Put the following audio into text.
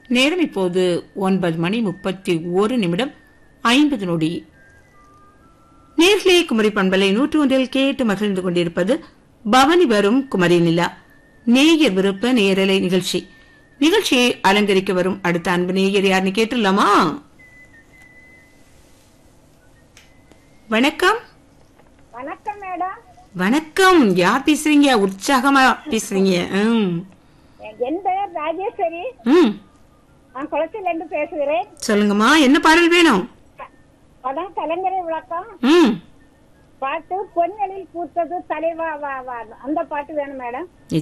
நேரம் இப்போது ஒன்பது மணி முப்பத்தி ஒரு நிமிடம் ஐம்பது நொடி நேர்களே குமரி பண்பலை நூற்று ஒன்றில் கேட்டு மகிழ்ந்து கொண்டிருப்பது பவனி வரும் குமரி நிலா நேயர் விருப்ப நேரலை நிகழ்ச்சி நிகழ்ச்சியை அலங்கரிக்க வரும் அடுத்த அன்பு நேயர் யாருன்னு கேட்டுடலாமா வணக்கம் வணக்கம் மேடம் வணக்கம் யார் பேசுறீங்க உற்சாகமா பேசுறீங்க ம். என் பெயர் ராஜேஸ்வரி ம் நான் குளத்தில் இருந்து பேசுகிறேன் சொல்லுங்கம்மா என்ன பாடல் வேணும் படம் கலைஞரை விளக்கம் ம் பாட்டு பொன்னலில் பூத்தது தலைவா வா வா அந்த பாட்டு வேணும் மேடம்